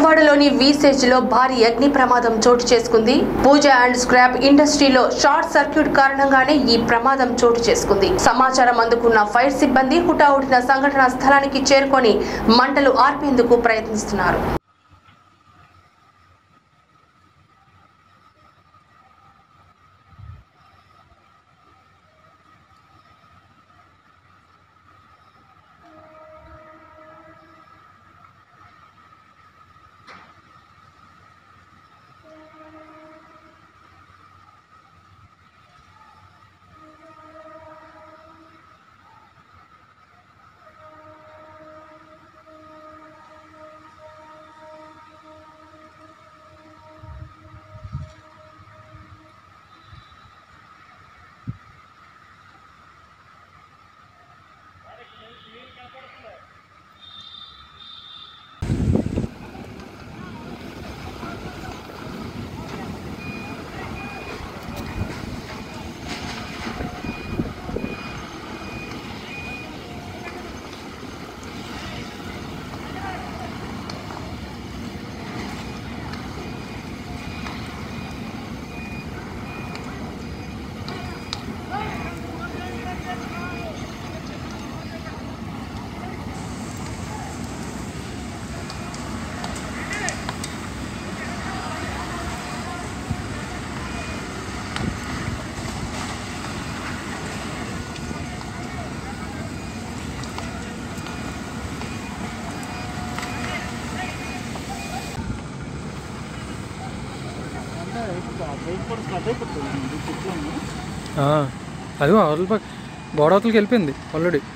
విజయవాడలోని వీసేజ్ లో భారీ అగ్ని ప్రమాదం చోటు చేసుకుంది పూజ అండ్ స్క్రాప్ ఇండస్ట్రీలో షార్ట్ సర్క్యూట్ కారణంగానే ఈ ప్రమాదం చోటు చేసుకుంది సమాచారం అందుకున్న ఫైర్ సిబ్బంది హుటాహుటిన సంఘటనా స్థలానికి చేరుకొని మంటలు ఆర్పేందుకు ప్రయత్నిస్తున్నారు అది అవతల పక్క గోడ అవతలకి వెళ్ళిపోయింది ఆల్రెడీ